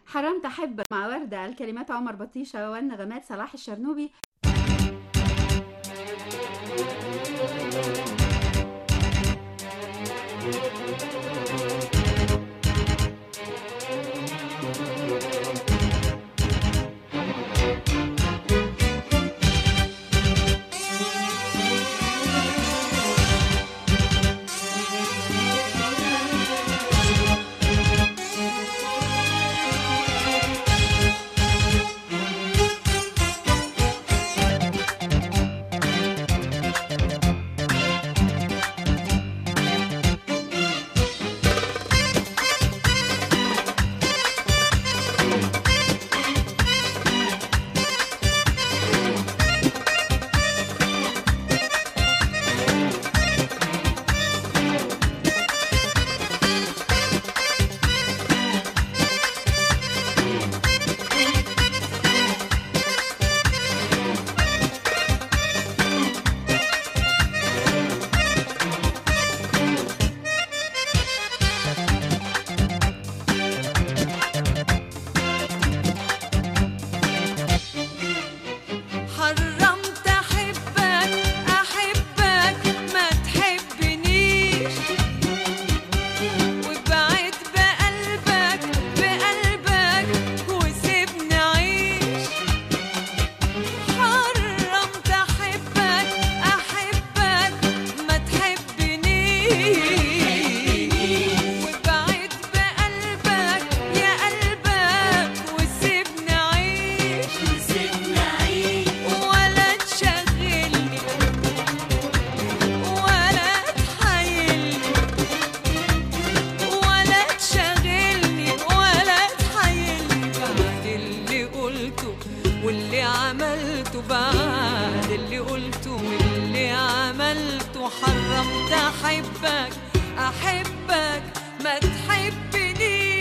حرمت أحبك مع وردة الكلمات عمر بطيشة والنغمات صلاح الشرنوبي حرمت احبك احبك ما تحبنيش وابعد بقلبك بقلبك وسيبني اعيش حرمت احبك احبك ما تحبنيش وابعد بقلبك يا قلبك وسيبني اعيش ولا تشغلني ولا تحايلني ولا تشغلني ولا تحايلني بعد اللي قلته واللي عملته بعد اللي قلته واللي عملته حرمت احبك احبك ما تحبنيش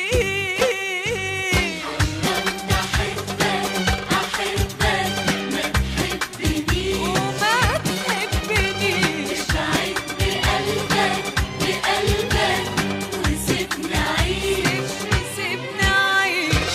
وما تحبنيش سيبني أعيش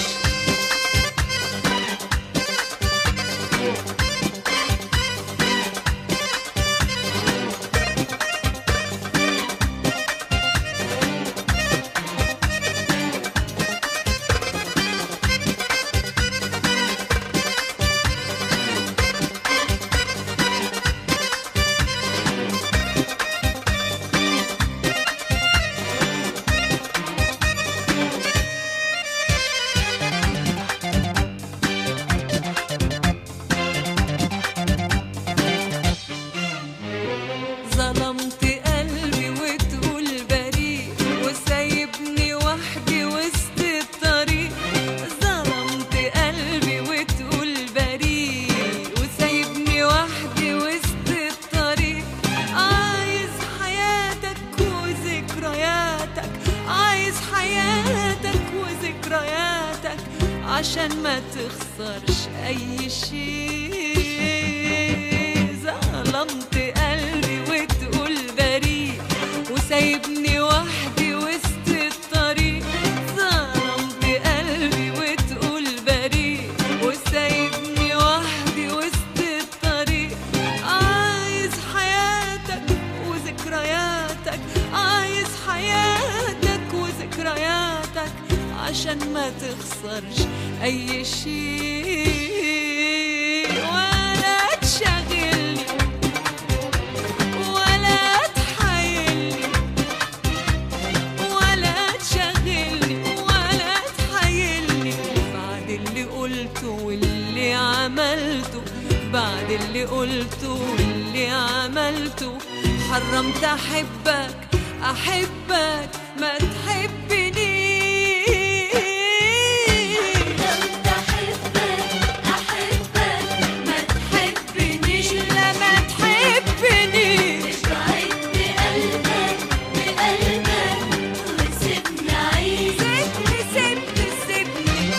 ظلمت قلبي وتقول بريء وسايبني وحدي وسط الطريق ظلمت قلبي وتقول بريء وسايبني وحدي وسط الطريق عايز حياتك وذكرياتك عايز حياتك وذكرياتك عشان ما تخسرش اي شيء ظلمت قلبي وتقول بريء وسايبني وحدي وسط الطريق ظلمت قلبي وتقول بريء وسايبني وحدي وسط الطريق عايز حياتك وذكرياتك عايز حياتك وذكرياتك عشان ما تخسرش اي شيء ولا تشغلني ولا تحايلني ولا تشغلني ولا تحايلني بعد اللي قلته واللي عملته بعد اللي قلته واللي عملته حرمت احبك احبك ما تحبنيش تحبنيش لا ما تحبنيش سيبني سيبني سيبني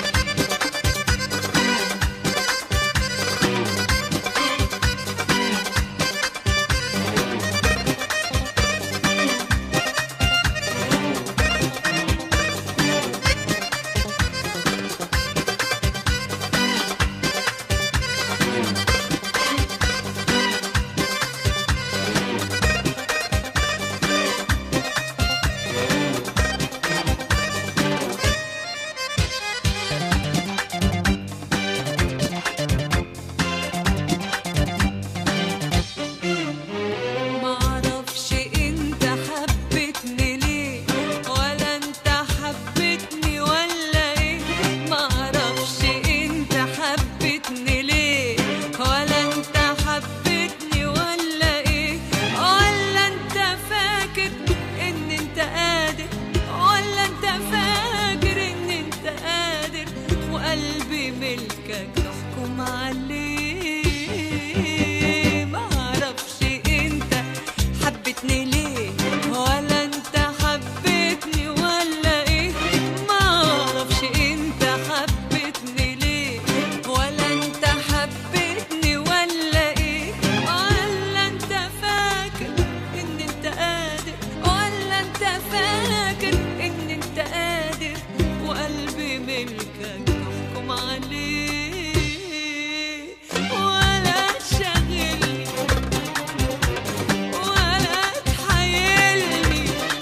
ملكك تحكم عليه معرفش انت حبتني ليه ولا انت حبتني ولا ايه معرفش انت حبتني ليه ولا انت حبتني ولا ايه ولا انت فاكر ان انت قادر ولا انت فاكر ان انت قادر وقلبي ملكك تحكم عليه ولا تشغلني ولا تحايلني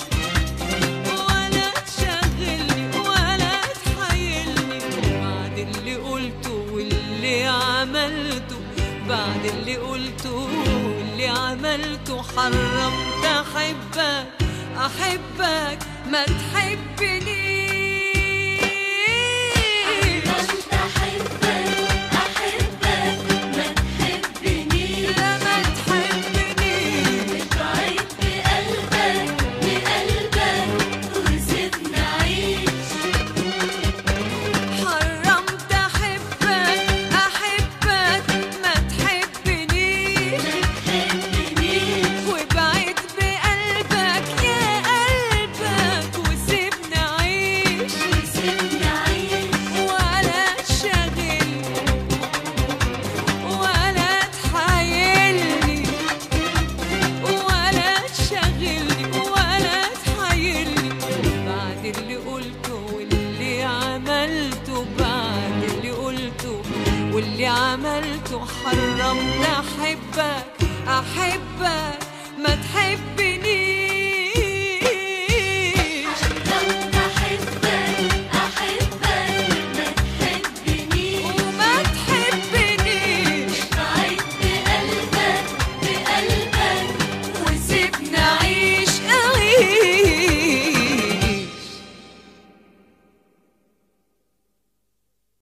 ولا تشغلني ولا تحايلني بعد اللي قلته واللي عملته بعد اللي قلته واللي عملته حرمت احبك احبك ما تحبنيش حرمت أحبك أحبك ما تحبنيش لا ما تحبنيش ابعد بقلبك بقلبك وسيبنا عيش حرمت احبك احبك ما تحبنيش تحبنيش وابعد بقلبك يا قلبك وسيبني اعيش وسيبنا عيش ولا تشغلني ولا تحايلني ولا تشغلني ولا تحايلني بعد اللي قلته واللي عملته بعد اللي قلته واللي عملته حرمت احبك احبك ما تحبنيش